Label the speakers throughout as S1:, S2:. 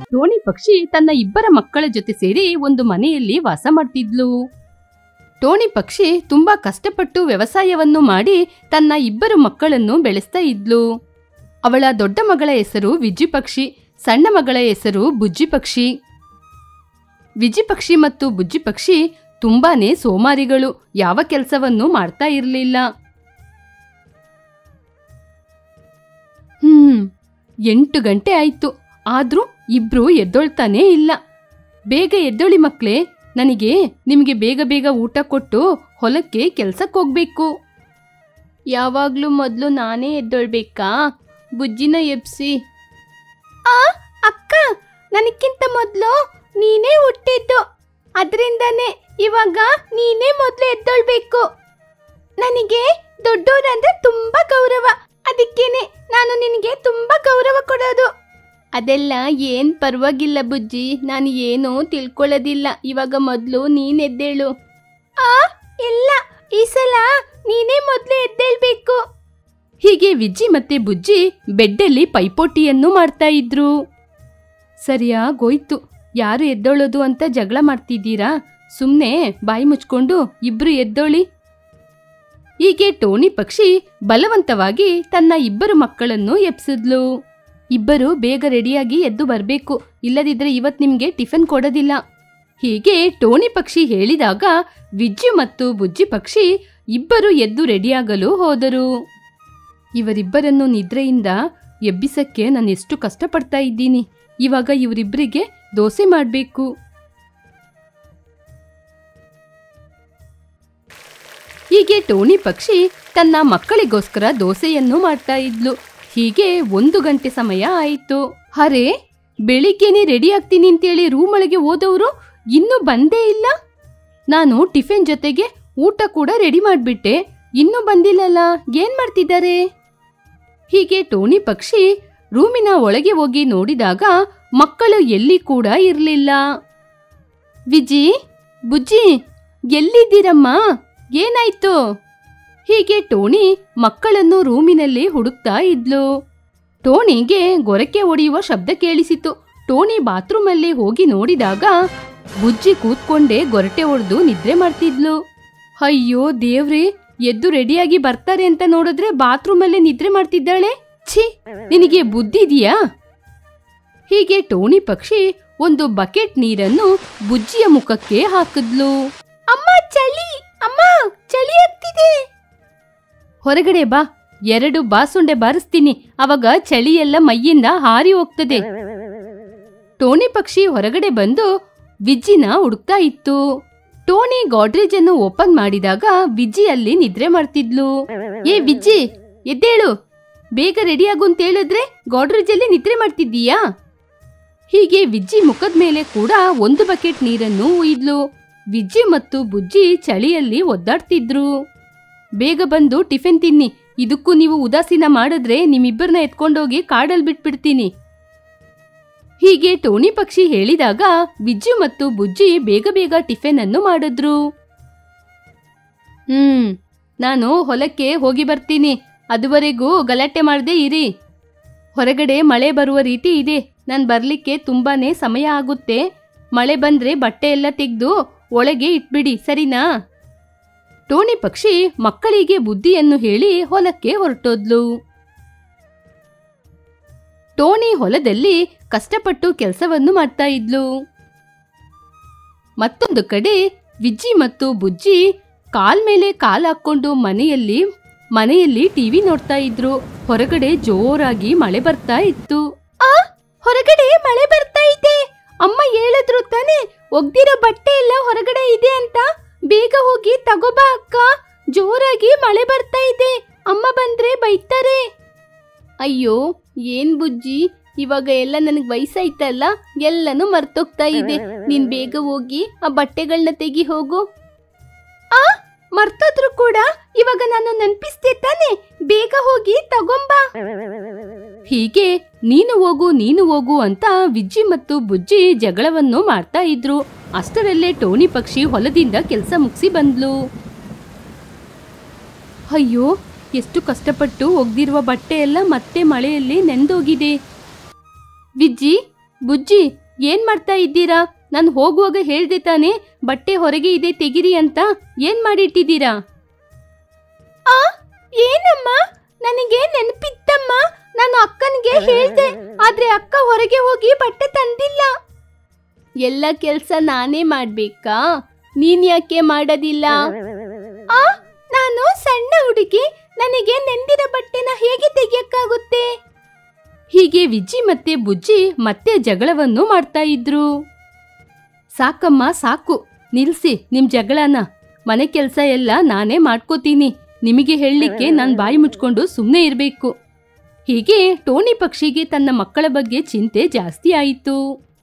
S1: Tony ಪಕ್ಷಿ ತನ್ನ ಇಬ್ಬರ ಮಕ್ಕಳ ಜೊತೆ ಸೇರಿ ಒಂದು ಮನೆಯಲ್ಲಿ ವಾಸ ಮಾಡ್ತಿದ್ಲು ಟೋನಿ ಪಕ್ಷಿ ತುಂಬಾ ಕಷ್ಟಪಟ್ಟು ವ್ಯವಸಾಯವನ್ನು ಮಾಡಿ ತನ್ನ ಇಬ್ಬರು ಮಕ್ಕಳನ್ನು ಬೆಳೆಸ್ತಾ ಇದ್ಲು ಅವಳ ದೊಡ್ಡ ಮಗಳ ಹೆಸರು ವಿಜಿ ಪಕ್ಷಿ ಸಣ್ಣ ಮಗಳ ಹೆಸರು ಬುಜ್ಜಿ ಪಕ್ಷಿ ವಿಜಿ ಪಕ್ಷಿ ಮತ್ತು ಬುಜ್ಜಿ ಪಕ್ಷಿ ತುಂಬಾನೇ ಸೋಮಾರಿಗಳು ಯಾವ ಕೆಲಸವನ್ನು ಮಾಡ್ತಾ ಇರಲಿಲ್ಲ ಹ್ಮ್ ಎಂಟು ಗಂಟೆ ಆಯ್ತು ಆದ್ರೂ ಇಬ್ರು ಎದ್ದೊಳ್ತಾನೇ ಇಲ್ಲ ಬೇಗ ಎದ್ದೊಳಿ ಮಕ್ಳೇ ನನಗೆ ನಿಮಗೆ ಬೇಗ ಬೇಗ ಊಟ ಕೊಟ್ಟು ಹೊಲಕ್ಕೆ ಕೆಲ್ಸಕ್ಕೆ ಹೋಗ್ಬೇಕು ಯಾವಾಗ್ಲೂ ಮೊದಲು ನಾನೇ ಎದ್ದೊಳ್ಬೇಕಾ ಬುಜ್ಜಿನ ಎಬ್ಸಿ ಆ ಅಕ್ಕ ನನಕ್ಕಿಂತ ಮೊದಲು ನೀನೇ ಹುಟ್ಟಿದ್ದು ಅದರಿಂದನೇ ಇವಾಗ ನೀನೇ ಮೊದಲು ಎದ್ದೊಳ್ಬೇಕು ನನಗೆ ದೊಡ್ಡೋರಂದ್ರೆ ತುಂಬಾ ಗೌರವ ಅದಕ್ಕೇನೆ ನಾನು ನಿನಗೆ ತುಂಬಾ ಗೌರವ ಕೊಡೋದು ಅದೆಲ್ಲ ಏನ್ ಪರವಾಗಿಲ್ಲ ಬುಜ್ಜಿ ನಾನು ಏನೂ ತಿಳ್ಕೊಳ್ಳೋದಿಲ್ಲ ಇವಾಗ ಮೊದಲು ನೀನ್ ಎದ್ದೇಳು ಆ ಇಲ್ಲ ಈ ಸಲ ನೀನೇ ಮೊದಲು ಎದ್ದೇಳ್ಬೇಕು ಹೀಗೆ ವಿಜ್ಜಿ ಮತ್ತೆ ಬುಜ್ಜಿ ಬೆಡ್ಡಲ್ಲಿ ಪೈಪೋಟಿಯನ್ನು ಮಾಡ್ತಾ ಇದ್ರು ಸರಿಯಾಗೋಯ್ತು ಯಾರು ಎದ್ದೋಳೋದು ಅಂತ ಜಗಳ ಮಾಡ್ತಿದ್ದೀರಾ ಸುಮ್ನೆ ಬಾಯಿ ಮುಚ್ಕೊಂಡು ಇಬ್ರು ಎದ್ದೋಳಿ ಹೀಗೆ ಟೋನಿ ಪಕ್ಷಿ ಬಲವಂತವಾಗಿ ತನ್ನ ಇಬ್ಬರು ಮಕ್ಕಳನ್ನು ಎಬ್ಸಿದ್ಲು ಇಬ್ಬರು ಬೇಗ ರೆಡಿಯಾಗಿ ಎದ್ದು ಬರಬೇಕು ಇಲ್ಲದಿದ್ರೆ ಇವತ್ ನಿಮ್ಗೆ ಟಿಫನ್ ಕೊಡೋದಿಲ್ಲ ಹೀಗೆ ಟೋನಿ ಪಕ್ಷಿ ಹೇಳಿದಾಗ ವಿಜ್ಜು ಮತ್ತು ಬುಜ್ಜಿ ಪಕ್ಷಿ ಇಬ್ಬರು ಎದ್ದು ರೆಡಿಯಾಗಲು ಹೋದರು ಇವರಿಬ್ಬರನ್ನು ನಿದ್ರೆಯಿಂದ ಎಬ್ಬಿಸಕ್ಕೆ ನಾನು ಎಷ್ಟು ಕಷ್ಟಪಡ್ತಾ ಇದ್ದೀನಿ ಇವಾಗ ಇವರಿಬ್ಬರಿಗೆ ದೋಸೆ ಮಾಡಬೇಕು ಹೀಗೆ ಟೋನಿ ಪಕ್ಷಿ ತನ್ನ ಮಕ್ಕಳಿಗೋಸ್ಕರ ದೋಸೆಯನ್ನು ಮಾಡ್ತಾ ಇದ್ಲು ಹೀಗೆ ಒಂದು ಗಂಟೆ ಸಮಯ ಆಯಿತು ಅರೆ ಬೆಳಿಗ್ಗೆನೆ ರೆಡಿ ಆಗ್ತೀನಿ ಅಂತೇಳಿ ರೂಮ್ ಒಳಗೆ ಹೋದವರು ಇನ್ನೂ ಬಂದೇ ಇಲ್ಲ ನಾನು ಟಿಫಿನ್ ಜೊತೆಗೆ ಊಟ ಕೂಡ ರೆಡಿ ಮಾಡಿಬಿಟ್ಟೆ ಇನ್ನೂ ಬಂದಿಲ್ಲಲ್ಲ ಏನ್ ಮಾಡ್ತಿದ್ದಾರೆ ಹೀಗೆ ಟೋನಿ ಪಕ್ಷಿ ರೂಮಿನ ಒಳಗೆ ಹೋಗಿ ನೋಡಿದಾಗ ಮಕ್ಕಳು ಎಲ್ಲಿ ಕೂಡ ಇರಲಿಲ್ಲ ವಿಜಿ ಬುಜ್ಜಿ ಎಲ್ಲಿದ್ದೀರಮ್ಮ ಏನಾಯ್ತು ಹೀಗೆ ಟೋನಿ ಮಕ್ಕಳನ್ನು ರೂಮಿನಲ್ಲಿ ಹುಡುಕ್ತಾ ಇದ್ಲು ಟೋನಿಗೆ ಗೊರಕೆ ಹೊಡೆಯುವ ಶಬ್ದ ಕೇಳಿಸಿತು ಟೋನಿ ಬಾತ್ರೂಮಲ್ಲಿ ಹೋಗಿ ನೋಡಿದಾಗ ಬುಜ್ಜಿ ಕೂತ್ಕೊಂಡೇ ಗೊರಟೆ ಹೊಡೆದು ನಿದ್ರೆ ಮಾಡ್ತಿದ್ಲು ಅಯ್ಯೋ ದೇವ್ರೇ ಎದ್ದು ರೆಡಿಯಾಗಿ ಬರ್ತಾರೆ ಅಂತ ನೋಡಿದ್ರೆ ಬಾತ್ರೂಮಲ್ಲೇ ನಿದ್ರೆ ಮಾಡ್ತಿದ್ದಾಳೆ ಛೀ ನಿನಗೆ ಬುದ್ಧಿ ಇದೆಯಾ ಹೀಗೆ ಟೋನಿ ಪಕ್ಷಿ ಒಂದು ಬಕೆಟ್ ನೀರನ್ನು ಬುಜ್ಜಿಯ ಮುಖಕ್ಕೆ ಹಾಕಿದ್ಲು ಅಮ್ಮ ಚಳಿ ಅಮ್ಮ ಚಳಿ ಆಗ್ತಿದೆ ಹೊರಗಡೆ ಬಾ ಎರಡು ಬಾಸುಂಡೆ ಬಾರಿಸ್ತೀನಿ ಅವಾಗ ಚಳಿ ಎಲ್ಲ ಮೈಯಿಂದ ಹಾರಿ ಹೋಗ್ತದೆ ಟೋನಿ ಪಕ್ಷಿ ಹೊರಗಡೆ ಬಂದು ವಿಜ್ಜಿನ ಹುಡುಕ್ತಾ ಇತ್ತು ಟೋನಿ ಗಾಡ್ರೇಜ್ ಅನ್ನು ಓಪನ್ ಮಾಡಿದಾಗ ವಿಜ್ಜಿ ಅಲ್ಲಿ ನಿದ್ರೆ ಮಾಡ್ತಿದ್ಲು ಏ ವಿಜ್ಜಿ ಎದ್ದೇಳು ಬೇಗ ರೆಡಿ ಆಗು ಅಂತ ಹೇಳಿದ್ರೆ ಗಾಡ್ರೇಜ್ ಅಲ್ಲಿ ನಿದ್ರೆ ಮಾಡ್ತಿದ್ದೀಯಾ ಹೀಗೆ ವಿಜ್ಜಿ ಮುಖದ ಮೇಲೆ ಕೂಡ ಒಂದು ಬಕೆಟ್ ನೀರನ್ನು ಉಯ್ದ್ಲು ವಿಜ್ಜಿ ಮತ್ತು ಬುಜ್ಜಿ ಚಳಿಯಲ್ಲಿ ಒದ್ದಾಡ್ತಿದ್ರು ಬೇಗ ಬಂದು ಟಿಫಿನ್ ತಿನ್ನಿ ಇದಕ್ಕೂ ನೀವು ಉದಾಸೀನ ಮಾಡಿದ್ರೆ ನಿಮ್ಮಿಬ್ಬರನ್ನ ಎತ್ಕೊಂಡೋಗಿ ಕಾಡಲ್ ಬಿಟ್ಬಿಡ್ತೀನಿ ಹೀಗೆ ಟೋನಿ ಪಕ್ಷಿ ಹೇಳಿದಾಗ ವಿಜ್ಜು ಮತ್ತು ಬುಜ್ಜಿ ಬೇಗ ಬೇಗ ಟಿಫಿನ್ ಅನ್ನು ಮಾಡಿದ್ರು ಹ್ಮ್ ನಾನು ಹೊಲಕ್ಕೆ ಹೋಗಿ ಬರ್ತೀನಿ ಅದುವರೆಗೂ ಗಲಾಟೆ ಮಾಡದೆ ಇರಿ ಹೊರಗಡೆ ಮಳೆ ಬರುವ ರೀತಿ ಇದೆ ನಾನು ಬರ್ಲಿಕ್ಕೆ ತುಂಬಾನೇ ಸಮಯ ಆಗುತ್ತೆ ಮಳೆ ಬಂದ್ರೆ ಬಟ್ಟೆ ಎಲ್ಲ ತೆಗೆದು ಒಳಗೆ ಇಟ್ಬಿಡಿ ಸರಿನಾ ಟೋನಿ ಪಕ್ಷಿ ಮಕ್ಕಳಿಗೆ ಬುದ್ಧಿಯನ್ನು ಹೇಳಿ ಹೊಲಕ್ಕೆ ಹೊರಟೋದ್ಲು ಟೋನಿ ಹೊಲದಲ್ಲಿ ಕಷ್ಟಪಟ್ಟು ಕೆಲಸವನ್ನು ಮಾಡ್ತಾ ಇದ್ಲು ಮತ್ತೊಂದು ಕಡೆ ವಿಜ್ಜಿ ಮತ್ತು ಬುಜ್ಜಿ ಕಾಲ್ ಮೇಲೆ ಕಾಲ್ ಹಾಕೊಂಡು ಮನೆಯಲ್ಲಿ ಮನೆಯಲ್ಲಿ ಟಿವಿ ನೋಡ್ತಾ ಇದ್ರು ಹೊರಗಡೆ ಜೋರಾಗಿ ಮಳೆ ಬರ್ತಾ ಇತ್ತು ಆ ಹೊರಗಡೆ ಮಳೆ ಬರ್ತಾ ಇದೆ ಅಮ್ಮ ಹೇಳಿದ್ರು ತಾನೆ ಒಗ್ದಿರೋ ಬಟ್ಟೆ ಎಲ್ಲ ಹೊರಗಡೆ ಇದೆ ಅಂತ ಬೇಗ ಹೋಗಿ ತಗೋಬಾ ಅಕ್ಕ ಜೋರಾಗಿ ಮಳೆ ಬರ್ತಾ ಇದೆ ಅಮ್ಮ ಬಂದ್ರೆ ಬೈತಾರೆ ಅಯ್ಯೋ ಏನ್ ಬುಜ್ಜಿ ಇವಾಗ ಎಲ್ಲ ನನಗೆ ವಯಸ್ಸಾಯ್ತಲ್ಲ ಎಲ್ಲನೂ ಮರ್ತೋಗ್ತಾ ಇದೆ ನೀನ್ ಬೇಗ ಹೋಗಿ ಆ ಬಟ್ಟೆಗಳನ್ನ ತೆಗಿ ಹೋಗು ಆ ಮರ್ತೋದ್ರು ಕೂಡ ಇವಾಗ ನಾನು ನೆನ್ಪಿಸ್ತೆ ತಾನೆ ಬೇಗ ಹೋಗಿ ತಗೊಂಬಾ ಹೀಗೆ ನೀನು ಹೋಗು ನೀನು ಹೋಗು ಅಂತ ವಿಜ್ಜಿ ಮತ್ತು ಬುಜ್ಜಿ ಜಗಳವನ್ನು ಮಾಡ್ತಾ ಇದ್ರು ಅಷ್ಟರಲ್ಲೇ ಟೋನಿ ಪಕ್ಷಿ ಹೊಲದಿಂದ ಕೆಲಸ ಮುಗಿಸಿ ಬಂದ್ಲು ಅಯ್ಯೋ ಎಷ್ಟು ಕಷ್ಟಪಟ್ಟು ಒಗ್ದಿರುವ ಬಟ್ಟೆ ಎಲ್ಲ ಮತ್ತೆ ಮಳೆಯಲ್ಲಿ ನೆಂದೋಗಿದೆ ವಿಜ್ಜಿ ಬುಜ್ಜಿ ಏನ್ ಮಾಡ್ತಾ ಇದ್ದೀರಾ ನಾನು ಹೋಗುವಾಗ ಹೇಳ್ದೆ ತಾನೆ ಬಟ್ಟೆ ಹೊರಗೆ ಇದೆ ತೆಗಿರಿ ಅಂತ ಏನ್ ಮಾಡಿಟ್ಟಿದ್ದೀರಾ ಆ ಏನಮ್ಮ ನನಗೆ ನೆನಪಿತ್ತಮ್ಮ ನಾನು ಅಕ್ಕನಿಗೆ ಹೇಳ್ದೆ ಆದ್ರೆ ಅಕ್ಕ ಹೊರಗೆ ಹೋಗಿ ಬಟ್ಟೆ ತಂದಿಲ್ಲ ಎಲ್ಲ ಕೆಲ್ಸ ನಾನೇ ಮಾಡ್ಬೇಕಾ ನೀನ್ ಯಾಕೆ ಮಾಡೋದಿಲ್ಲ ಆ ನಾನು ಸಣ್ಣ ಹುಡುಗಿ ನನಗೆ ನೆಂದಿರ ಬಟ್ಟೆನ ಹೇಗೆ ತೆಗಿಯಕ್ಕಾಗುತ್ತೆ ಹೀಗೆ ವಿಜ್ಜಿ ಮತ್ತೆ ಬುಜ್ಜಿ ಮತ್ತೆ ಜಗಳವನ್ನು ಮಾಡ್ತಾ ಇದ್ರು ಸಾಕಮ್ಮ ಸಾಕು ನಿಲ್ಸಿ ನಿಮ್ ಜಗಳನ ಮನೆ ಕೆಲ್ಸ ಎಲ್ಲ ನಾನೇ ಮಾಡ್ಕೋತೀನಿ ನಿಮಗೆ ಹೇಳಲಿಕ್ಕೆ ನಾನ್ ಬಾಯಿ ಮುಚ್ಕೊಂಡು ಸುಮ್ಮನೆ ಇರಬೇಕು ಹೀಗೆ ಟೋನಿ ಪಕ್ಷಿಗೆ ತನ್ನ ಮಕ್ಕಳ ಬಗ್ಗೆ ಚಿಂತೆ ಜಾಸ್ತಿ ಆಯಿತು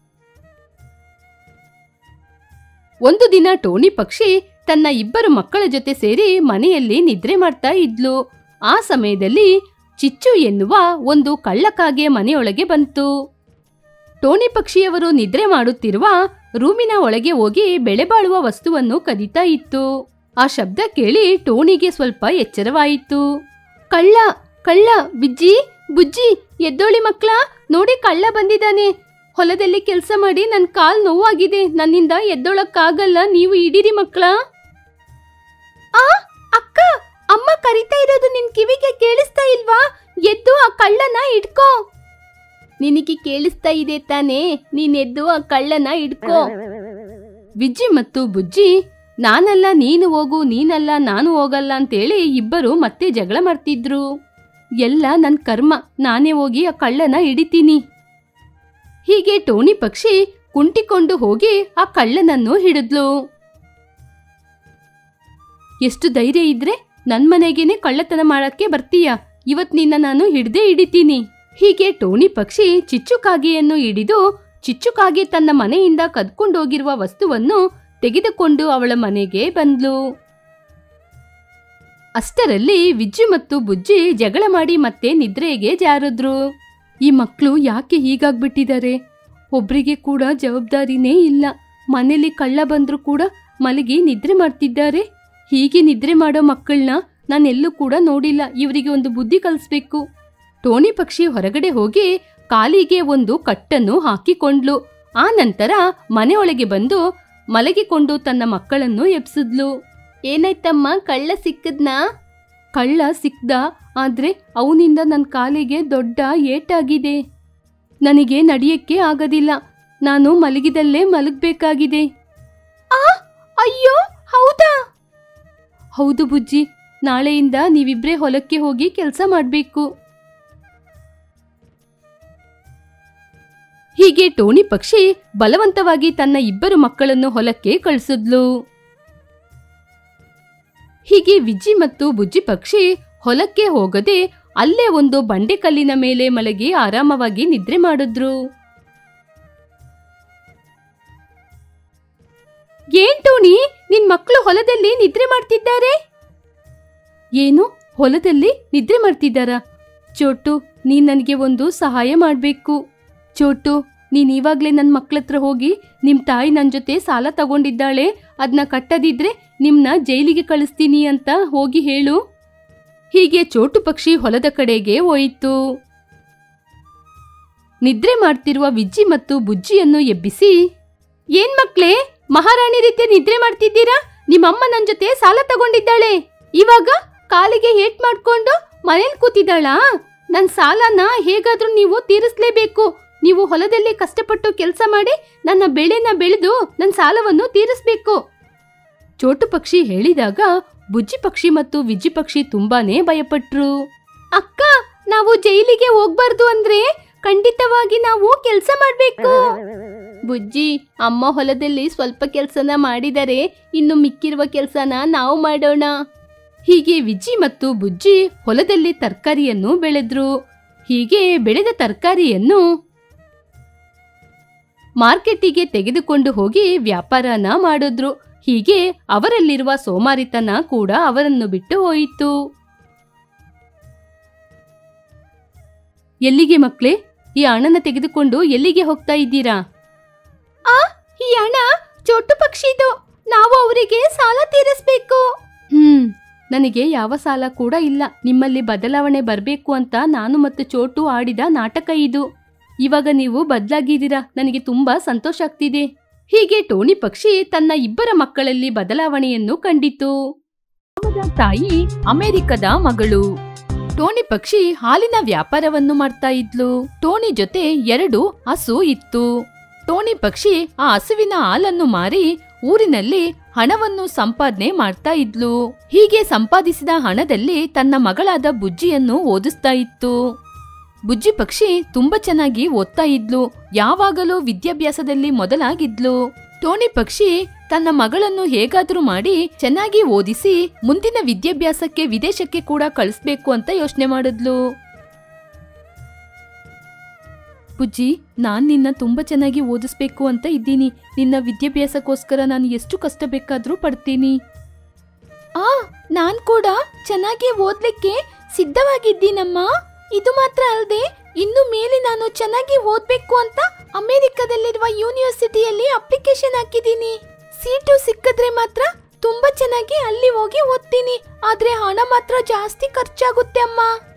S1: ಒಂದು ದಿನ ಟೋನಿ ಪಕ್ಷಿ ತನ್ನ ಇಬ್ಬರು ಮಕ್ಕಳ ಜೊತೆ ಸೇರಿ ಮನೆಯಲ್ಲಿ ನಿದ್ರೆ ಮಾಡ್ತಾ ಇದ್ಲು ಆ ಸಮಯದಲ್ಲಿ ಚಿಚ್ಚು ಎನ್ನುವ ಒಂದು ಕಳ್ಳಕಾಗೆ ಮನೆಯೊಳಗೆ ಬಂತು ಟೋನಿ ಪಕ್ಷಿಯವರು ನಿದ್ರೆ ಮಾಡುತ್ತಿರುವ ರೂಮಿನ ಒಳಗೆ ಹೋಗಿ ಬೆಳೆಬಾಳುವ ವಸ್ತುವನ್ನು ಕದೀತಾ ಇತ್ತು ಆ ಶಬ್ದ ಕೇಳಿ ಟೋನಿಗೆ ಸ್ವಲ್ಪ ಎಚ್ಚರವಾಯಿತು ಕಳ್ಳ ಕಳ್ಳ ಬಿಜ್ಜಿ ಬುಜ್ಜಿ ಎದ್ದೋಳಿ ಮಕ್ಳ ನೋಡಿ ಕಳ್ಳ ಬಂದಿದ್ದಾನೆ ಹೊಲದಲ್ಲಿ ಕೆಲಸ ಮಾಡಿ ನನ್ನ ಕಾಲ್ ನೋವಾಗಿದೆ ನನ್ನಿಂದ ಎದ್ದೊಳಕ್ಕಾಗಲ್ಲ ನೀವು ಇಡೀರಿ ಮಕ್ಳ ಆ ಅಕ್ಕ ಅಮ್ಮ ಕರಿತಾ ಇರೋದು ನಿನ್ ಕಿವಿಗೆ ಕೇಳಿಸ್ತಾ ಇಲ್ವಾ ಎದ್ದು ಆ ಕಳ್ಳನ ಹಿಡ್ಕೋ ನಿನಗೆ ಕೇಳಿಸ್ತಾ ಇದೆ ತಾನೇ ನೀನ್ ಎದ್ದು ಆ ಕಳ್ಳನ ಹಿಡ್ಕೋ ವಿಜ್ಜಿ ಮತ್ತು ಬುಜ್ಜಿ ನಾನಲ್ಲ ನೀನು ಹೋಗು ನೀನಲ್ಲ ನಾನು ಹೋಗಲ್ಲ ಅಂತೇಳಿ ಇಬ್ಬರು ಮತ್ತೆ ಜಗಳ ಮಾಡ್ತಿದ್ರು ಎಲ್ಲ ನನ್ ಕರ್ಮ ನಾನೇ ಹೋಗಿ ಆ ಕಳ್ಳನ ಹಿಡಿತೀನಿ ಹೀಗೆ ಟೋನಿ ಪಕ್ಷಿ ಕುಂಟಿಕೊಂಡು ಹೋಗಿ ಆ ಕಳ್ಳನನ್ನು ಹಿಡಿದ್ಲು ಎಷ್ಟು ಧೈರ್ಯ ಇದ್ರೆ ನನ್ ಮನೆಗೇನೆ ಕಳ್ಳತನ ಮಾಡಕ್ಕೆ ಬರ್ತೀಯ ಇವತ್ ನಿನ್ನ ನಾನು ಹಿಡ್ದೇ ಹಿಡಿತೀನಿ ಹೀಗೆ ಟೋನಿ ಪಕ್ಷಿ ಚಿಚ್ಚುಕಾಗೆಯನ್ನು ಹಿಡಿದು ಚಿಚ್ಚುಕಾಗೆ ತನ್ನ ಮನೆಯಿಂದ ಕದ್ಕೊಂಡೋಗಿರುವ ವಸ್ತುವನ್ನು ತೆಗೆದುಕೊಂಡು ಅವಳ ಮನೆಗೆ ಬಂದ್ಲು ಅಷ್ಟರಲ್ಲಿ ವಿಜ್ಜು ಮತ್ತು ಬುಜ್ಜಿ ಜಗಳ ಮಾಡಿ ಮತ್ತೆ ನಿದ್ರೆಗೆ ಜಾರಿದ್ರು ಈ ಮಕ್ಕಳು ಯಾಕೆ ಹೀಗಾಗ್ಬಿಟ್ಟಿದ್ದಾರೆ ಒಬ್ರಿಗೆ ಕೂಡ ಜವಾಬ್ದಾರಿನೇ ಇಲ್ಲ ಮನೇಲಿ ಕಳ್ಳ ಬಂದ್ರು ಕೂಡ ಮಲಗಿ ನಿದ್ರೆ ಮಾಡ್ತಿದ್ದಾರೆ ಹೀಗೆ ನಿದ್ರೆ ಮಾಡೋ ಮಕ್ಕಳನ್ನ ನಾನೆಲ್ಲೂ ಕೂಡ ನೋಡಿಲ್ಲ ಇವರಿಗೆ ಒಂದು ಬುದ್ಧಿ ಕಲಿಸ್ಬೇಕು ಟೋನಿ ಪಕ್ಷಿ ಹೊರಗಡೆ ಹೋಗಿ ಕಾಲಿಗೆ ಒಂದು ಕಟ್ಟನ್ನು ಹಾಕಿಕೊಂಡ್ಲು ಆ ನಂತರ ಮನೆಯೊಳಗೆ ಬಂದು ಮಲಗಿಕೊಂಡು ತನ್ನ ಮಕ್ಕಳನ್ನು ಎಬ್ಸಿದ್ಲು ಏನಾಯ್ತಮ್ಮ ಕಳ್ಳ ಸಿಕ್ಕದ್ನಾ ಕಳ್ಳ ಸಿಕ್ದ ಆದ್ರೆ ಅವನಿಂದ ನನ್ನ ಕಾಲಿಗೆ ದೊಡ್ಡ ಏಟಾಗಿದೆ ನನಗೆ ನಡೆಯಕ್ಕೆ ಆಗೋದಿಲ್ಲ ನಾನು ಮಲಗಿದಲ್ಲೇ ಮಲಗಬೇಕಾಗಿದೆ ಆ ಅಯ್ಯೋ ಹೌದಾ ಹೌದು ಬುಜ್ಜಿ ನಾಳೆಯಿಂದ ನೀವಿಬ್ರೇ ಹೊಲಕ್ಕೆ ಹೋಗಿ ಕೆಲಸ ಮಾಡಬೇಕು ಹೀಗೆ ಟೋನಿ ಪಕ್ಷಿ ಬಲವಂತವಾಗಿ ತನ್ನ ಇಬ್ಬರು ಮಕ್ಕಳನ್ನು ಹೊಲಕ್ಕೆ ಕಳಿಸಿದ್ಲು ಹೀಗೆ ವಿಜ್ಜಿ ಮತ್ತು ಬುಜ್ಜಿ ಪಕ್ಷಿ ಹೊಲಕ್ಕೆ ಹೋಗದೆ ಅಲ್ಲೇ ಒಂದು ಬಂಡೆಕಲ್ಲಿನ ಮೇಲೆ ಮಲಗಿ ಆರಾಮವಾಗಿ ನಿದ್ರೆ ಮಾಡಿದ್ರು ಏನ್ ಟೋನಿ ನಿನ್ ಮಕ್ಕಳು ಹೊಲದಲ್ಲಿ ನಿದ್ರೆ ಮಾಡ್ತಿದ್ದಾರೆ ಏನು ಹೊಲದಲ್ಲಿ ನಿದ್ರೆ ಮಾಡ್ತಿದ್ದಾರಾ ಚೋಟು ನೀನ್ ನನಗೆ ಒಂದು ಸಹಾಯ ಮಾಡ್ಬೇಕು ಚೋಟು ನೀನ್ ಇವಾಗ್ಲೇ ನನ್ನ ಮಕ್ಳ ಹತ್ರ ಹೋಗಿ ನಿಮ್ ತಾಯಿ ನನ್ನ ಜೊತೆ ಸಾಲ ತಗೊಂಡಿದ್ದಾಳೆ ಅದನ್ನ ಕಟ್ಟದಿದ್ರೆ ನಿಮ್ನ ಜೈಲಿಗೆ ಕಳಿಸ್ತೀನಿ ಅಂತ ಹೋಗಿ ಹೇಳು ಹೀಗೆ ಚೋಟು ಪಕ್ಷಿ ಹೊಲದ ಕಡೆಗೆ ಹೋಯಿತು ನಿದ್ರೆ ಮಾಡ್ತಿರುವ ವಿಜ್ಜಿ ಮತ್ತು ಬುಜ್ಜಿಯನ್ನು ಎಬ್ಬಿಸಿ ಏನ್ ಮಕ್ಳೇ ಮಹಾರಾಣಿ ರೀತಿ ನಿದ್ರೆ ಮಾಡ್ತಿದ್ದೀರಾ ನಿಮ್ಮಮ್ಮ ನನ್ ಜೊತೆ ಸಾಲ ತಗೊಂಡಿದ್ದಾಳೆ ಇವಾಗ ಕಾಲಿಗೆ ಏಟ್ ಮಾಡ್ಕೊಂಡು ಮನೇಲಿ ಕೂತಿದ್ದಾಳಾ ನನ್ ಸಾಲನ ಹೇಗಾದ್ರೂ ನೀವು ತೀರಿಸ್ಲೇಬೇಕು ನೀವು ಹೊಲದಲ್ಲಿ ಕಷ್ಟಪಟ್ಟು ಕೆಲಸ ಮಾಡಿ ನನ್ನ ಬೆಳೆನ ಬೆಳೆದು ನನ್ನ ಸಾಲವನ್ನು ತೀರಿಸ್ಬೇಕು ಚೋಟು ಪಕ್ಷಿ ಹೇಳಿದಾಗ ಬುಜ್ಜಿ ಪಕ್ಷಿ ಮತ್ತು ವಿಜ್ಜಿ ಪಕ್ಷಿ ತುಂಬಾನೇ ಭಯಪಟ್ರು ಅಕ್ಕ ನಾವು ಜೈಲಿಗೆ ಹೋಗ್ಬಾರ್ದು ಅಂದ್ರೆ ಖಂಡಿತವಾಗಿ ನಾವು ಕೆಲಸ ಮಾಡ್ಬೇಕು ಬುಜ್ಜಿ ಅಮ್ಮ ಹೊಲದಲ್ಲಿ ಸ್ವಲ್ಪ ಕೆಲಸನ ಮಾಡಿದರೆ ಇನ್ನು ಮಿಕ್ಕಿರುವ ಕೆಲಸನ ನಾವು ಮಾಡೋಣ ಹೀಗೆ ವಿಜ್ಜಿ ಮತ್ತು ಬುಜ್ಜಿ ಹೊಲದಲ್ಲಿ ತರಕಾರಿಯನ್ನು ಬೆಳೆದ್ರು ಹೀಗೆ ಬೆಳೆದ ತರಕಾರಿಯನ್ನು ಮಾರ್ಕೆಟಿಗೆ ತೆಗೆದುಕೊಂಡು ಹೋಗಿ ವ್ಯಾಪಾರನ ಮಾಡಿದ್ರು ಹೀಗೆ ಅವರಲ್ಲಿರುವ ಸೋಮಾರಿತನ ಕೂಡ ಅವರನ್ನು ಬಿಟ್ಟು ಹೋಯಿತು ಎಲ್ಲಿಗೆ ಮಕ್ಳೇ ಈ ಹಣನ ತೆಗೆದುಕೊಂಡು ಎಲ್ಲಿಗೆ ಹೋಗ್ತಾ ಇದ್ದೀರಾ ಆ ಈ ಹಣ ಚೋಟು ಪಕ್ಷಿದು ನಾವು ಅವರಿಗೆ ಸಾಲ ತೀರಿಸ್ಬೇಕು ಹ್ಮ್ ನನಗೆ ಯಾವ ಸಾಲ ಕೂಡ ಇಲ್ಲ ನಿಮ್ಮಲ್ಲಿ ಬದಲಾವಣೆ ಬರಬೇಕು ಅಂತ ನಾನು ಮತ್ತು ಚೋಟು ಆಡಿದ ನಾಟಕ ಇದು ಇವಾಗ ನೀವು ಬದಲಾಗಿದ್ದೀರಾ ನನಗೆ ತುಂಬಾ ಸಂತೋಷ ಆಗ್ತಿದೆ ಹೀಗೆ ಟೋನಿ ಪಕ್ಷಿ ತನ್ನ ಇಬ್ಬರ ಮಕ್ಕಳಲ್ಲಿ ಬದಲಾವಣೆಯನ್ನು ಕಂಡಿತು ಅವನ ತಾಯಿ ಅಮೆರಿಕದ ಮಗಳು ಟೋನಿ ಪಕ್ಷಿ ಹಾಲಿನ ವ್ಯಾಪಾರವನ್ನು ಮಾಡ್ತಾ ಇದ್ಲು ಟೋನಿ ಜೊತೆ ಎರಡು ಹಸು ಇತ್ತು ಟೋನಿ ಪಕ್ಷಿ ಆ ಹಸುವಿನ ಹಾಲನ್ನು ಮಾರಿ ಊರಿನಲ್ಲಿ ಹಣವನ್ನು ಸಂಪಾದನೆ ಮಾಡ್ತಾ ಇದ್ಲು ಹೀಗೆ ಸಂಪಾದಿಸಿದ ಹಣದಲ್ಲಿ ತನ್ನ ಮಗಳಾದ ಬುಜ್ಜಿಯನ್ನು ಓದಿಸ್ತಾ ಇತ್ತು ಬುಜ್ಜಿ ಪಕ್ಷಿ ತುಂಬಾ ಚೆನ್ನಾಗಿ ಓದ್ತಾ ಇದ್ಲು ಯಾವಾಗಲೂ ವಿದ್ಯಾಭ್ಯಾಸದಲ್ಲಿ ಮೊದಲಾಗಿದ್ಲು ಟೋನಿ ಪಕ್ಷಿ ತನ್ನ ಮಗಳನ್ನು ಹೇಗಾದ್ರೂ ಮಾಡಿ ಚೆನ್ನಾಗಿ ಓದಿಸಿ ಮುಂದಿನ ವಿದ್ಯಾಭ್ಯಾಸಕ್ಕೆ ವಿದೇಶಕ್ಕೆ ಕೂಡ ಕಳಿಸ್ಬೇಕು ಅಂತ ಯೋಚನೆ ಮಾಡಿದ್ಲು ಬುಜ್ಜಿ ನಾನ್ ನಿನ್ನ ತುಂಬಾ ಚೆನ್ನಾಗಿ ಓದಿಸ್ಬೇಕು ಅಂತ ಇದ್ದೀನಿ ನಿನ್ನ ವಿದ್ಯಾಭ್ಯಾಸಕ್ಕೋಸ್ಕರ ನಾನು ಎಷ್ಟು ಕಷ್ಟ ಬೇಕಾದ್ರೂ ಪಡ್ತೀನಿ ಆ ನಾನ್ ಕೂಡ ಚೆನ್ನಾಗಿ ಓದ್ಲಿಕ್ಕೆ ಸಿದ್ಧವಾಗಿದ್ದೀನಮ್ಮ ಇದು ಮಾತ್ರ ಅಲ್ಲದೆ ಇನ್ನು ಮೇಲೆ ನಾನು ಚೆನ್ನಾಗಿ ಓದ್ಬೇಕು ಅಂತ ಅಮೆರಿಕದಲ್ಲಿರುವ ಯೂನಿವರ್ಸಿಟಿಯಲ್ಲಿ ಅಪ್ಲಿಕೇಶನ್ ಹಾಕಿದ್ದೀನಿ ಸೀಟು ಸಿಕ್ಕಿದ್ರೆ ಮಾತ್ರ ತುಂಬಾ ಚೆನ್ನಾಗಿ ಅಲ್ಲಿ ಹೋಗಿ ಓದ್ತೀನಿ ಆದ್ರೆ ಹಣ ಮಾತ್ರ ಜಾಸ್ತಿ ಖರ್ಚಾಗುತ್ತೆ ಅಮ್ಮ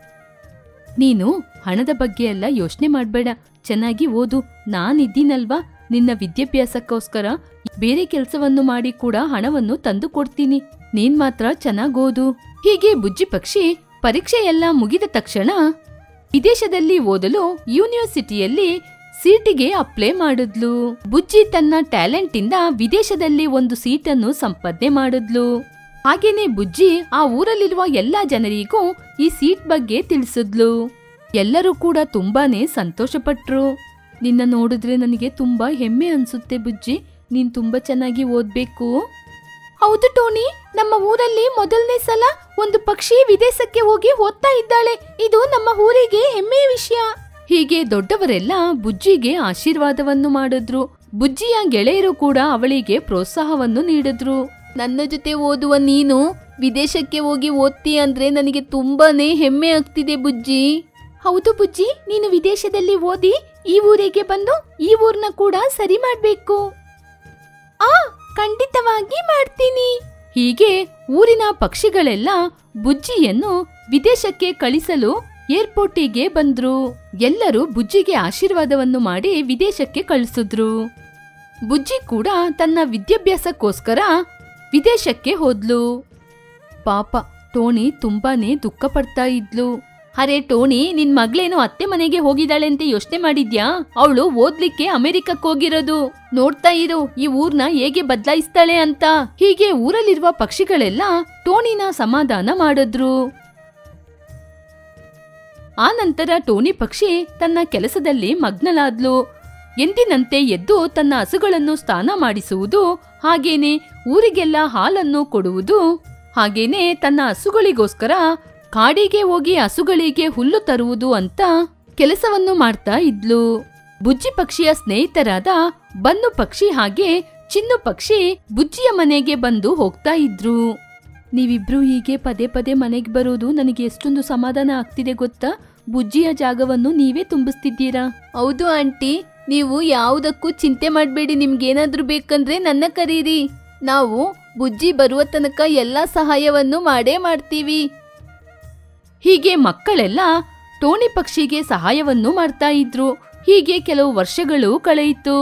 S1: ನೀನು ಹಣದ ಬಗ್ಗೆ ಎಲ್ಲ ಯೋಚನೆ ಮಾಡಬೇಡ ಚೆನ್ನಾಗಿ ಓದು ನಾನಿದ್ದೀನಲ್ವಾ ನಿನ್ನ ವಿದ್ಯಾಭ್ಯಾಸಕ್ಕೋಸ್ಕರ ಬೇರೆ ಕೆಲಸವನ್ನು ಮಾಡಿ ಕೂಡ ಹಣವನ್ನು ತಂದು ಕೊಡ್ತೀನಿ ನೀನ್ ಮಾತ್ರ ಚೆನ್ನಾಗ್ ಓದು ಹೀಗೆ ಬುಜ್ಜಿ ಪಕ್ಷಿ ಪರೀಕ್ಷೆ ಎಲ್ಲ ಮುಗಿದ ತಕ್ಷಣ ವಿದೇಶದಲ್ಲಿ ಓದಲು ಯೂನಿವರ್ಸಿಟಿಯಲ್ಲಿ ಸೀಟಿಗೆ ಅಪ್ಲೈ ಮಾಡಿದ್ಲು ಬುಜ್ಜಿ ತನ್ನ ಟ್ಯಾಲೆಂಟ್ ಇಂದ ವಿದೇಶದಲ್ಲಿ ಒಂದು ಸೀಟನ್ನು ಸಂಪಾದನೆ ಮಾಡಿದ್ಲು ಹಾಗೇನೆ ಬುಜ್ಜಿ ಆ ಊರಲ್ಲಿರುವ ಎಲ್ಲಾ ಜನರಿಗೂ ಈ ಸೀಟ್ ಬಗ್ಗೆ ತಿಳಿಸಿದ್ಲು ಎಲ್ಲರೂ ಕೂಡ ತುಂಬಾನೇ ಸಂತೋಷಪಟ್ರು ನಿನ್ನ ನೋಡಿದ್ರೆ ನನಗೆ ತುಂಬಾ ಹೆಮ್ಮೆ ಅನ್ಸುತ್ತೆ ಬುಜ್ಜಿ ನೀನ್ ತುಂಬಾ ಚೆನ್ನಾಗಿ ಓದ್ಬೇಕು ಹೌದು ಟೋನಿ ನಮ್ಮ ಊರಲ್ಲಿ ಮೊದಲನೇ ಸಲ ಒಂದು ಪಕ್ಷಿ ವಿದೇಶಕ್ಕೆ ಹೋಗಿ ಓದ್ತಾ ಇದ್ದಾಳೆ ಇದು ನಮ್ಮ ಊರಿಗೆ ಹೆಮ್ಮೆಯ ವಿಷಯ ಹೀಗೆ ದೊಡ್ಡವರೆಲ್ಲ ಬುಜ್ಜಿಗೆ ಆಶೀರ್ವಾದವನ್ನು ಮಾಡಿದ್ರು ಬುಜ್ಜಿಯ ಗೆಳೆಯರು ಕೂಡ ಅವಳಿಗೆ ಪ್ರೋತ್ಸಾಹವನ್ನು ನೀಡಿದ್ರು ನನ್ನ ಜೊತೆ ಓದುವ ನೀನು ವಿದೇಶಕ್ಕೆ ಹೋಗಿ ಓದ್ತಿ ಅಂದ್ರೆ ನನಗೆ ತುಂಬಾನೇ ಹೆಮ್ಮೆ ಆಗ್ತಿದೆ ಬುಜ್ಜಿ ಹೌದು ಬುಜ್ಜಿ ನೀನು ವಿದೇಶದಲ್ಲಿ ಓದಿ ಈ ಊರಿಗೆ ಬಂದು ಈ ಊರ್ನ ಕೂಡ ಸರಿ ಮಾಡ್ಬೇಕು ಆ ಖಂಡಿತವಾಗಿ ಮಾಡ್ತೀನಿ ಹೀಗೆ ಊರಿನ ಪಕ್ಷಿಗಳೆಲ್ಲ ಬುಜ್ಜಿಯನ್ನು ವಿದೇಶಕ್ಕೆ ಕಳಿಸಲು ಏರ್ಪೋರ್ಟಿಗೆ ಬಂದ್ರು ಎಲ್ಲರೂ ಬುಜ್ಜಿಗೆ ಆಶೀರ್ವಾದವನ್ನು ಮಾಡಿ ವಿದೇಶಕ್ಕೆ ಕಳಿಸಿದ್ರು ಬುಜ್ಜಿ ಕೂಡ ತನ್ನ ವಿದ್ಯಾಭ್ಯಾಸಕ್ಕೋಸ್ಕರ ವಿದೇಶಕ್ಕೆ ಹೋದ್ಲು ಪಾಪ ಟೋನಿ ತುಂಬಾನೇ ದುಃಖ ಪಡ್ತಾ ಇದ್ಲು ಅರೆ ಟೋನಿ ನಿನ್ ಮಗಳೇನು ಅತ್ತೆ ಮನೆಗೆ ಹೋಗಿದ್ದಾಳೆ ಅಂತ ಯೋಚನೆ ಮಾಡಿದ್ಯಾ ಅವಳು ಓದ್ಲಿಕ್ಕೆ ಅಮೆರಿಕಕ್ಕೆ ಹೋಗಿರೋದು ನೋಡ್ತಾ ಇರು ಈ ಊರ್ನ ಹೇಗೆ ಬದಲಾಯಿಸ್ತಾಳೆ ಅಂತ ಹೀಗೆ ಊರಲ್ಲಿರುವ ಪಕ್ಷಿಗಳೆಲ್ಲ ಟೋನಿನ ಸಮಾಧಾನ ಮಾಡಿದ್ರು ಆ ನಂತರ ಟೋನಿ ಪಕ್ಷಿ ತನ್ನ ಕೆಲಸದಲ್ಲಿ ಮಗ್ನಲಾದ್ಲು ಎಂದಿನಂತೆ ಎದ್ದು ತನ್ನ ಹಸುಗಳನ್ನು ಸ್ನಾನ ಮಾಡಿಸುವುದು ಹಾಗೇನೆ ಊರಿಗೆಲ್ಲ ಹಾಲನ್ನು ಕೊಡುವುದು ಹಾಗೇನೆ ತನ್ನ ಹಸುಗಳಿಗೋಸ್ಕರ ಕಾಡಿಗೆ ಹೋಗಿ ಹಸುಗಳಿಗೆ ಹುಲ್ಲು ತರುವುದು ಅಂತ ಕೆಲಸವನ್ನು ಮಾಡ್ತಾ ಇದ್ಲು ಬುಜ್ಜಿ ಪಕ್ಷಿಯ ಸ್ನೇಹಿತರಾದ ಬನ್ನು ಪಕ್ಷಿ ಹಾಗೆ ಚಿನ್ನು ಪಕ್ಷಿ ಬುಜ್ಜಿಯ ಮನೆಗೆ ಬಂದು ಹೋಗ್ತಾ ಇದ್ರು ನೀವಿಬ್ರು ಹೀಗೆ ಪದೇ ಪದೇ ಮನೆಗೆ ಬರೋದು ನನಗೆ ಎಷ್ಟೊಂದು ಸಮಾಧಾನ ಆಗ್ತಿದೆ ಗೊತ್ತಾ ಬುಜ್ಜಿಯ ಜಾಗವನ್ನು ನೀವೇ ತುಂಬಿಸ್ತಿದ್ದೀರಾ ಹೌದು ಆಂಟಿ ನೀವು ಯಾವುದಕ್ಕೂ ಚಿಂತೆ ಮಾಡಬೇಡಿ ನಿಮ್ಗೇನಾದ್ರೂ ಬೇಕಂದ್ರೆ ನನ್ನ ಕರೀರಿ ನಾವು ಬುಜ್ಜಿ ಬರುವ ತನಕ ಎಲ್ಲ ಸಹಾಯವನ್ನು ಮಾಡೇ ಮಾಡ್ತೀವಿ ಹೀಗೆ ಮಕ್ಕಳೆಲ್ಲ ಟೋನಿ ಪಕ್ಷಿಗೆ ಸಹಾಯವನ್ನು ಮಾಡ್ತಾ ಇದ್ರು ಹೀಗೆ ಕೆಲವು ವರ್ಷಗಳು ಕಳೆಯಿತು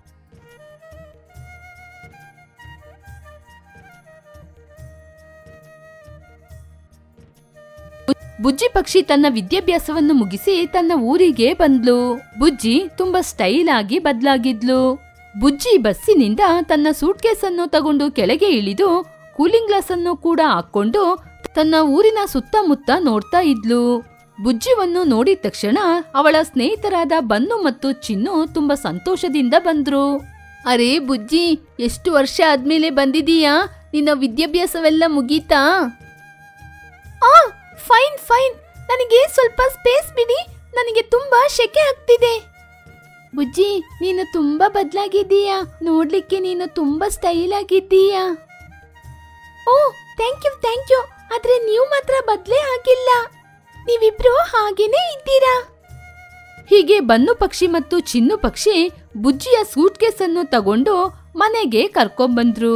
S1: ಬುಜ್ಜಿ ಪಕ್ಷಿ ತನ್ನ ವಿದ್ಯಾಭ್ಯಾಸವನ್ನು ಮುಗಿಸಿ ತನ್ನ ಊರಿಗೆ ಬಂದ್ಲು ಬುಜ್ಜಿ ತುಂಬಾ ಸ್ಟೈಲ್ ಆಗಿ ಬದ್ಲಾಗಿದ್ಲು ಬುಜ್ಜಿ ಬಸ್ಸಿನಿಂದ ತನ್ನ ಸೂಟ್ಕೇಸ್ ಅನ್ನು ತಗೊಂಡು ಕೆಳಗೆ ಇಳಿದು ಕೂಲಿಂಗ್ ಗ್ಲಾಸ್ ಅನ್ನು ಕೂಡ ಹಾಕೊಂಡು ತನ್ನ ಊರಿನ ಸುತ್ತಮುತ್ತ ನೋಡ್ತಾ ಇದ್ಲು ಬುಜ್ಜಿವನ್ನು ನೋಡಿದ ತಕ್ಷಣ ಅವಳ ಸ್ನೇಹಿತರಾದ ಬನ್ನು ಮತ್ತು ಚಿನ್ನು ತುಂಬಾ ಸಂತೋಷದಿಂದ ಬಂದ್ರು ಅರೆ ಬುಜ್ಜಿ ಎಷ್ಟು ವರ್ಷ ಆದ್ಮೇಲೆ ಬಂದಿದೀಯಾ ನಿನ್ನ ವಿದ್ಯಾಭ್ಯಾಸವೆಲ್ಲ ಮುಗೀತಾ ಆ ಫೈನ್ ಫೈನ್ ನನಗೆ ಸ್ವಲ್ಪ ಸ್ಪೇಸ್ ಬಿಡಿ ನನಗೆ ತುಂಬಾ ಶೆಕೆ ಆಗ್ತಿದೆ ಬುಜ್ಜಿ ನೀನು ತುಂಬಾ ಬದಲಾಗಿದ್ದೀಯಾ ನೋಡ್ಲಿಕ್ಕೆ ನೀನು ತುಂಬಾ ಸ್ಟೈಲ್ ಆಗಿದ್ದೀಯಾ oh thank you thank you ಆದ್ರೆ ನೀವು ಮಾತ್ರ ಬದ್ಲೇ ಆಗಿಲ್ಲ ನೀವಿಬ್ರು ಹಾಗೇನೇ ಇದ್ದೀರಾ ಹೀಗೆ ಬನ್ನು ಪಕ್ಷಿ ಮತ್ತು ಚಿನ್ನು ಪಕ್ಷಿ ಬುಜ್ಜಿಯ ಸೂಟ್ಕೇಸ್ ಅನ್ನು ತಗೊಂಡು ಮನೆಗೆ ಕರ್ಕೊಂಡ್ಬಂದ್ರು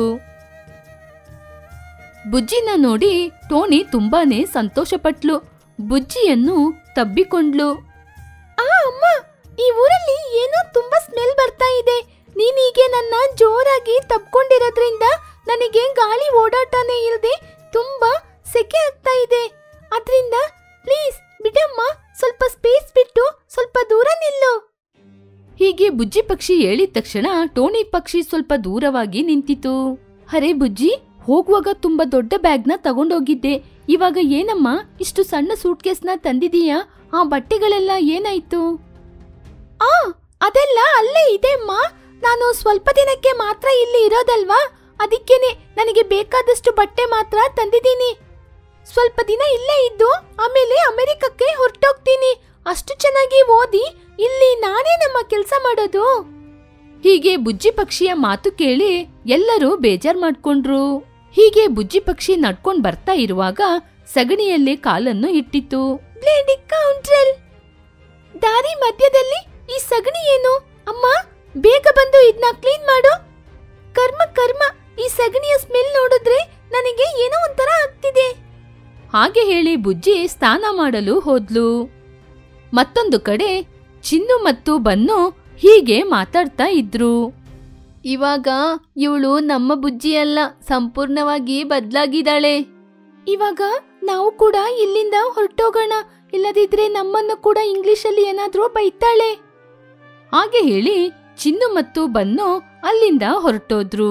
S1: ಬುಜ್ಜಿನ ನೋಡಿ ಟೋನಿ ತುಂಬಾನೇ ಸಂತೋಷಪಟ್ಲು ಬುಜ್ಜಿಯನ್ನು ತಬ್ಬಿಕೊಂಡ್ಲು ಆ ಅಮ್ಮ
S2: ಈ ಊರಲ್ಲಿ ಏನೋ ತುಂಬಾ ಸ್ಮೆಲ್ ಬರ್ತಾ ಇದೆ ನೀನೀಗೆ ನನ್ನ ಜೋರಾಗಿ ತಪ್ಕೊಂಡಿರೋದ್ರಿಂದ ನನಗೆ ಗಾಳಿ ಓಡಾಟನೇ ಇಲ್ಲದೆ ತುಂಬಾ ಸೆಕೆ ಆಗ್ತಾ ಇದೆ ಅದ್ರಿಂದ ಪ್ಲೀಸ್ ಬಿಡಮ್ಮ ಸ್ವಲ್ಪ ಸ್ಪೇಸ್ ಬಿಟ್ಟು ಸ್ವಲ್ಪ ದೂರ ನಿಲ್ಲು
S1: ಹೀಗೆ ಬುಜ್ಜಿ ಪಕ್ಷಿ ಹೇಳಿದ ತಕ್ಷಣ ಟೋನಿ ಪಕ್ಷಿ ಸ್ವಲ್ಪ ದೂರವಾಗಿ ನಿಂತಿತು ಅರೆ ಬುಜ್ಜಿ ಹೋಗುವಾಗ ತುಂಬಾ ದೊಡ್ಡ ಬ್ಯಾಗ್ನ ತಗೊಂಡೋಗಿದ್ದೆ ಇವಾಗ ಏನಮ್ಮ ಇಷ್ಟು ಸಣ್ಣ ಸೂಟ್ಕೇಸ್ನ ತಂದಿದೀಯಾ ಆ ಬಟ್ಟೆಗಳೆಲ್ಲ ಏನಾಯ್ತು
S2: ಆ ಅದೆಲ್ಲ ಅಲ್ಲೇ ಇದೆ ಅಮ್ಮ ನಾನು ಸ್ವಲ್ಪ ದಿನಕ್ಕೆ ಮಾತ್ರ ಇಲ್ಲಿ ಇರೋದಲ್ವಾ ಅದಕ್ಕೇನೆ ನನಗೆ ಬೇಕಾದಷ್ಟು ಬಟ್ಟೆ ಮಾತ್ರ ತಂದಿದ್ದೀನಿ ಸ್ವಲ್ಪ ದಿನ ಇಲ್ಲೇ ಇದ್ದು ಆಮೇಲೆ ಅಮೆರಿಕಕ್ಕೆ ಹೊರಟೋಗ್ತೀನಿ ಅಷ್ಟು ಚೆನ್ನಾಗಿ ಓದಿ ಇಲ್ಲಿ ನಾನೇ ನಮ್ಮ ಕೆಲಸ ಮಾಡೋದು
S1: ಹೀಗೆ ಬುಜ್ಜಿ ಪಕ್ಷಿಯ ಮಾತು ಕೇಳಿ ಎಲ್ಲರೂ ಬೇಜಾರ್ ಮಾಡ್ಕೊಂಡ್ರು ಹೀಗೆ ಬುಜ್ಜಿ ಪಕ್ಷಿ ನಡ್ಕೊಂಡ್ ಬರ್ತಾ ಇರುವಾಗ ಸಗಣಿಯಲ್ಲಿ ಕಾಲನ್ನು ಇಟ್ಟಿತು
S2: ಬ್ಲೇಡಿ ಕೌಂಟ್ರಲ್ ದಾರಿ ಮಧ್ಯದಲ್ಲಿ ಈ ಸಗಣಿ ಏನು ಅಮ್ಮ ಬೇಗ ಬಂದು ಇದನ್ನ ಕ್ಲೀನ್ ಮಾಡು ಕರ್ಮ ಕರ್ಮ ಈ ಸಗಣಿಯ ಸ್ಮೆಲ್ ನೋಡಿದ್ರೆ ನನಗೆ ಏನೋ ಒಂಥರ ಆಗ್ತಿದೆ
S1: ಹಾಗೆ ಹೇಳಿ ಬುಜ್ಜಿ ಸ್ನಾನ ಮಾಡಲು ಹೋದ್ಲು ಮತ್ತೊಂದು ಕಡೆ ಚಿನ್ನು ಮತ್ತು ಬನ್ನು ಹೀಗೆ ಮಾತಾಡ್ತಾ ಇದ್ರು ಇವಾಗ ಇವಳು ನಮ್ಮ ಬುಜ್ಜಿ ಅಲ್ಲ ಸಂಪೂರ್ಣವಾಗಿ ಬದ್ಲಾಗಿದ್ದಾಳೆ
S2: ಇವಾಗ ನಾವು ಕೂಡ ಇಲ್ಲಿಂದ ಹೊರಟೋಗೋಣ ಇಲ್ಲದಿದ್ರೆ ನಮ್ಮನ್ನು ಕೂಡ ಇಂಗ್ಲಿಷಲ್ಲಿ ಏನಾದ್ರೂ ಬೈತಾಳೆ
S1: ಹಾಗೆ ಹೇಳಿ ಚಿನ್ನು ಮತ್ತು ಬನ್ನು ಅಲ್ಲಿಂದ ಹೊರಟೋದ್ರು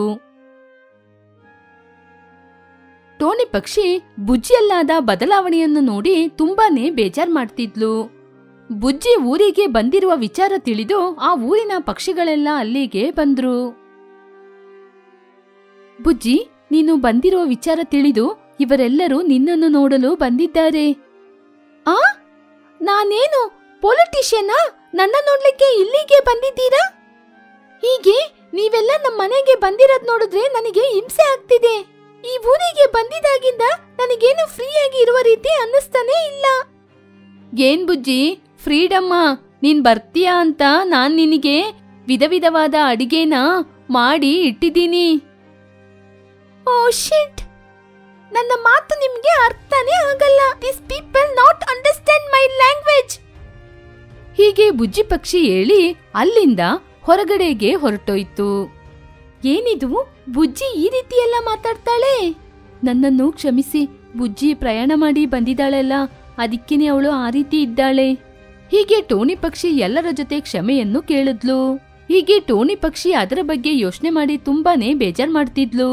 S1: ಟೋನಿ ಪಕ್ಷಿ ಬುಜ್ಜಿಯಲ್ಲಾದ ಬದಲಾವಣೆಯನ್ನು ನೋಡಿ ತುಂಬಾನೇ ಬೇಜಾರ್ ಮಾಡ್ತಿದ್ಲು ಬುಜ್ಜಿ ಊರಿಗೆ ಬಂದಿರುವ ವಿಚಾರ ತಿಳಿದು ಆ ಊರಿನ ಪಕ್ಷಿಗಳೆಲ್ಲ ಅಲ್ಲಿಗೆ ಬಂದ್ರು ಬುಜ್ಜಿ ನೀನು ಬಂದಿರುವ ವಿಚಾರ ತಿಳಿದು ಇವರೆಲ್ಲರೂ ನಿನ್ನನ್ನು ನೋಡಲು ಬಂದಿದ್ದಾರೆ
S2: ಆ ನಾನೇನು ಪೊಲಿಟಿಷಿಯನಾ ನನ್ನ ನೋಡ್ಲಿಕ್ಕೆ ಇಲ್ಲಿಗೆ ಬಂದಿದ್ದೀರಾ ಹೀಗೆ ನೀವೆಲ್ಲ ನಮ್ಮ ಮನೆಗೆ ಬಂದಿರೋದ್ ನೋಡಿದ್ರೆ ನನಗೆ ಹಿಂಸೆ ಆಗ್ತಿದೆ ಈ ಊರಿಗೆ ಬಂದಿದಾಗಿಂದ ನನಗೇನು ಫ್ರೀಯಾಗಿ ಇರುವ ರೀತಿ ಅನ್ನಿಸ್ತಾನೇ ಇಲ್ಲ
S1: ಏನ್ ಬುಜ್ಜಿ ಫ್ರೀಡಮ್ಮ ನೀನ್ ಬರ್ತೀಯಾ ಅಂತ ನಾನ್ ನಿನಗೆ ವಿಧ ವಿಧವಾದ ಅಡಿಗೆನ ಮಾಡಿ ಇಟ್ಟಿದ್ದೀನಿ
S2: ಓ ಶಿಟ್ ನನ್ನ ಮಾತು ನಿಮ್ಗೆ ಅರ್ಥನೇ ಆಗಲ್ಲ this people not understand my language
S1: ಹೀಗೆ ಬುಜ್ಜಿ ಪಕ್ಷಿ ಹೇಳಿ ಅಲ್ಲಿಂದ ಹೊರಗಡೆಗೆ ಹೊರಟೋಯ್ತು ಏನಿದು ಬುಜ್ಜಿ ಈ ರೀತಿ ಎಲ್ಲ ಮಾತಾಡ್ತಾಳೆ ನನ್ನನ್ನು ಕ್ಷಮಿಸಿ ಬುಜ್ಜಿ ಪ್ರಯಾಣ ಮಾಡಿ ಬಂದಿದ್ದಾಳಲ್ಲ ಅದಕ್ಕೇನೆ ಅವಳು ಆ ರೀತಿ ಇದ್ದಾಳೆ ಹೀಗೆ ಟೋನಿ ಪಕ್ಷಿ ಎಲ್ಲರ ಜೊತೆ ಕ್ಷಮೆಯನ್ನು ಕೇಳಿದ್ಲು ಹೀಗೆ ಟೋನಿ ಪಕ್ಷಿ ಅದರ ಬಗ್ಗೆ ಯೋಚನೆ ಮಾಡಿ ತುಂಬಾನೇ ಬೇಜಾರ್ ಮಾಡ್ತಿದ್ಲು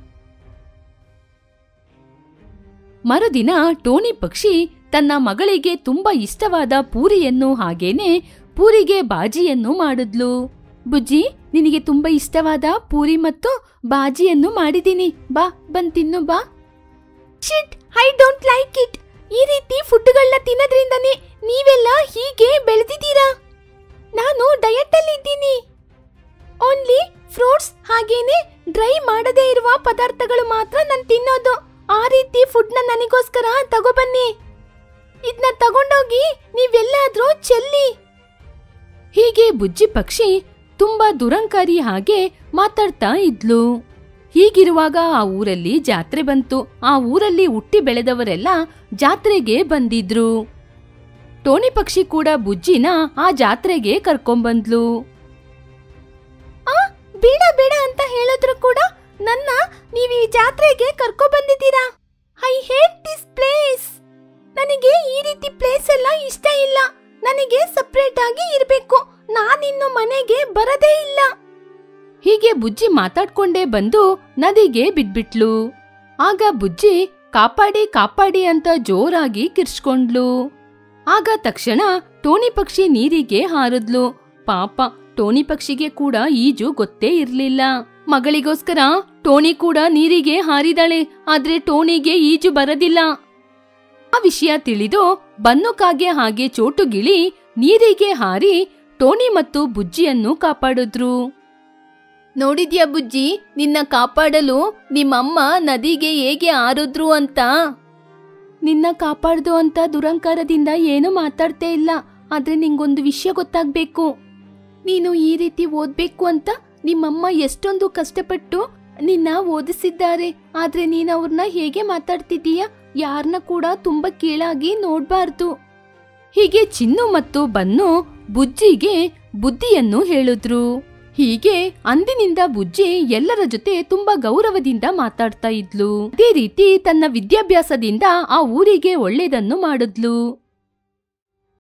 S1: ಮರುದಿನ ಟೋನಿ ಪಕ್ಷಿ ತನ್ನ ಮಗಳಿಗೆ ತುಂಬಾ ಇಷ್ಟವಾದ ಪೂರಿಯನ್ನು ಹಾಗೇನೆ ಪೂರಿಗೆ ಬಾಜಿಯನ್ನು ಮಾಡಿದ್ಲು ಬುಜ್ಜಿ ನಿನಗೆ ತುಂಬಾ ಇಷ್ಟವಾದ ಪೂರಿ ಮತ್ತು ಬಾಜಿಯನ್ನು ಮಾಡಿದ್ದೀನಿ ಬಾ ಬಂದ್ ತಿನ್ನು ಬಾ
S2: shit I don't like it ಈ ರೀತಿ ಫುಡ್ಗಳನ್ನ ತಿನ್ನೋದ್ರಿಂದನೇ ನೀವೆಲ್ಲ ಹೀಗೆ ಬೆಳೆದಿದ್ದೀರಾ ನಾನು ಡಯಟ್ ಅಲ್ಲಿ ಇದ್ದೀನಿ ಓನ್ಲಿ ಫ್ರೂಟ್ಸ್ ಹಾಗೇನೆ ಡ್ರೈ ಮಾಡದೇ ಇರುವ ಪದಾರ್ಥಗಳು ಮಾತ್ರ ನಾನು ತಿನ್ನೋದು ಆ ರೀತಿ ಫುಡ್ನ ನನಗೋಸ್ಕರ ತಗೋಬನ್ನಿ ಇದನ್ನ ತಗೊಂಡೋಗಿ ನೀವೆಲ್ಲಾದ್ರೂ ಚೆಲ್ಲಿ
S1: ಹೀಗೆ ಬುಜ್ಜಿ ಪಕ್ಷಿ ತುಂಬಾ ದುರಂಕಾರಿ ಹಾಗೆ ಮಾತಾಡ್ತಾ ಇದ್ಲು ಹೀಗಿರುವಾಗ ಆ ಊರಲ್ಲಿ ಜಾತ್ರೆ ಬಂತು ಆ ಊರಲ್ಲಿ ಹುಟ್ಟಿ ಬೆಳೆದವರೆಲ್ಲ ಜಾತ್ರೆಗೆ ಬಂದಿದ್ರು ಟೋನಿ ಪಕ್ಷಿ ಕೂಡ ಬುಜ್ಜಿನ ಆ ಜಾತ್ರೆಗೆ ಕರ್ಕೊಂಬಂದ್ಲು
S2: ಆ ಬೇಡ ಬೇಡ ಅಂತ ಹೇಳಿದ್ರು ಕೂಡ ನನ್ನ ನೀವು ಈ ಜಾತ್ರೆಗೆ ಕರ್ಕೊ ಬಂದಿದ್ದೀರಾ ಐ ಹೇಟ್ ದಿಸ್ ಪ್ಲೇಸ್ ನನಗೆ ಈ ರೀತಿ ಪ್ಲೇಸ್ ಎಲ್ಲ ಇಷ್ಟ ಇಲ್ಲ ನನಗೆ ಸಪ್ರೇಟ್ ಆಗಿ ಇರಬೇಕು ನಾನಿನ್ನು ಮನೆಗೆ ಬರದೇ ಇಲ್ಲ
S1: ಹೀಗೆ ಬುಜ್ಜಿ ಮಾತಾಡ್ಕೊಂಡೇ ಬಂದು ನದಿಗೆ ಬಿದ್ಬಿಟ್ಲು ಆಗ ಬುಜ್ಜಿ ಕಾಪಾಡಿ ಕಾಪಾಡಿ ಅಂತ ಜೋರಾಗಿ ಕಿರ್ಚ್ಕೊಂಡ್ಲು ಆಗ ತಕ್ಷಣ ಟೋನಿ ಪಕ್ಷಿ ನೀರಿಗೆ ಹಾರಿದ್ಲು ಪಾಪ ಟೋನಿ ಪಕ್ಷಿಗೆ ಕೂಡ ಈಜು ಗೊತ್ತೇ ಇರ್ಲಿಲ್ಲ ಮಗಳಿಗೋಸ್ಕರ ಟೋನಿ ಕೂಡ ನೀರಿಗೆ ಹಾರಿದಾಳೆ ಆದ್ರೆ ಟೋನಿಗೆ ಈಜು ಬರದಿಲ್ಲ ಆ ವಿಷಯ ತಿಳಿದು ಬನ್ನುಕಾಗೆ ಹಾಗೆ ಚೋಟುಗಿಳಿ ನೀರಿಗೆ ಹಾರಿ ಟೋನಿ ಮತ್ತು ಬುಜ್ಜಿಯನ್ನು ಕಾಪಾಡಿದ್ರು ನೋಡಿದ್ಯಾ ಬುಜ್ಜಿ ನಿನ್ನ ಕಾಪಾಡಲು ನಿಮ್ಮಮ್ಮ ನದಿಗೆ ಹೇಗೆ ಆರುದ್ರು ಅಂತ ನಿನ್ನ ಕಾಪಾಡ್ದು ಅಂತ ದುರಂಕಾರದಿಂದ ಏನು ಮಾತಾಡ್ತೇ ಇಲ್ಲ ಆದ್ರೆ ನಿಂಗೊಂದು ವಿಷಯ ಗೊತ್ತಾಗ್ಬೇಕು ನೀನು ಈ ರೀತಿ ಓದ್ಬೇಕು ಅಂತ ನಿಮ್ಮಮ್ಮ ಎಷ್ಟೊಂದು ಕಷ್ಟಪಟ್ಟು ನಿನ್ನ ಓದಿಸಿದ್ದಾರೆ ಆದ್ರೆ ನೀನ್ ಅವ್ರನ್ನ ಹೇಗೆ ಮಾತಾಡ್ತಿದೀಯ ಯಾರನ್ನ ಕೂಡ ತುಂಬಾ ಕೀಳಾಗಿ ನೋಡ್ಬಾರ್ದು ಹೀಗೆ ಚಿನ್ನು ಮತ್ತು ಬನ್ನು ಬುಜ್ಜಿಗೆ ಬುದ್ಧಿಯನ್ನು ಹೇಳಿದ್ರು ಹೀಗೆ ಅಂದಿನಿಂದ ಬುಜ್ಜಿ ಎಲ್ಲರ ಜೊತೆ ತುಂಬಾ ಗೌರವದಿಂದ ಮಾತಾಡ್ತಾ ಇದ್ಲು ಅದೇ ರೀತಿ ತನ್ನ ವಿದ್ಯಾಭ್ಯಾಸದಿಂದ ಆ ಊರಿಗೆ ಒಳ್ಳೇದನ್ನು ಮಾಡಿದ್ಲು